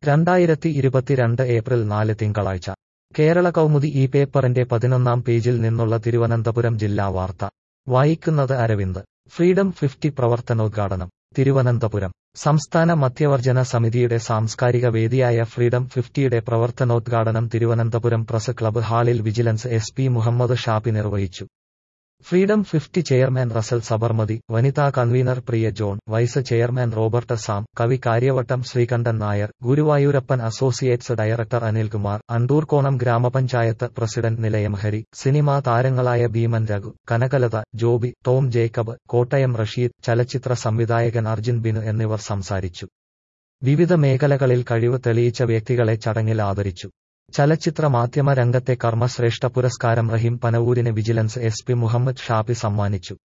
രണ്ടായിരത്തി ഇരുപത്തിരണ്ട് ഏപ്രിൽ നാല് തിങ്കളാഴ്ച കേരള കൗമുദി ഈ പേപ്പറിന്റെ പതിനൊന്നാം പേജിൽ നിന്നുള്ള തിരുവനന്തപുരം ജില്ലാ വാർത്ത വായിക്കുന്നത് അരവിന്ദ് ഫ്രീഡം ഫിഫ്റ്റി പ്രവർത്തനോദ്ഘാടനം തിരുവനന്തപുരം സംസ്ഥാന മദ്യവർജന സമിതിയുടെ സാംസ്കാരിക വേദിയായ ഫ്രീഡം ഫിഫ്റ്റിയുടെ പ്രവർത്തനോദ്ഘാടനം തിരുവനന്തപുരം പ്രസ് ക്ലബ്ബ് ഹാളിൽ vigilance S P Muhammad Shafi നിർവഹിച്ചു freedom fifty chairman Russel Sabarmati വനിതാ convener Priya John vice chairman Robert Sam കവി കാര്യവട്ടം ശ്രീകണ്ഠൻ നായർ ഗുരുവായൂരപ്പൻ അസോസിയേറ്റ്സ് ഡയറക്ടർ അനിൽകുമാർ അണ്ടൂർക്കോണം ഗ്രാമപഞ്ചായത്ത് പ്രസിഡന്റ് നിലയം ഹരി സിനിമാ താരങ്ങളായ ഭീമൻ രഘു കനകലത ജോബി ടോം ജേക്കബ് കോട്ടയം റഷീദ് ചലച്ചിത്ര സംവിധായകൻ അർജുൻ ബിനു എന്നിവർ സംസാരിച്ചു വിവിധ മേഖലകളിൽ കഴിവ് തെളിയിച്ച വ്യക്തികളെ ചടങ്ങിൽ ആദരിച്ചു ചലച്ചിത്ര മാധ്യമ രംഗത്തെ കർമ്മശ്രേഷ്ഠ പുരസ്കാരം റഹീം പനവൂരിന് vigilance S P Muhammad Shafi സമ്മാനിച്ചു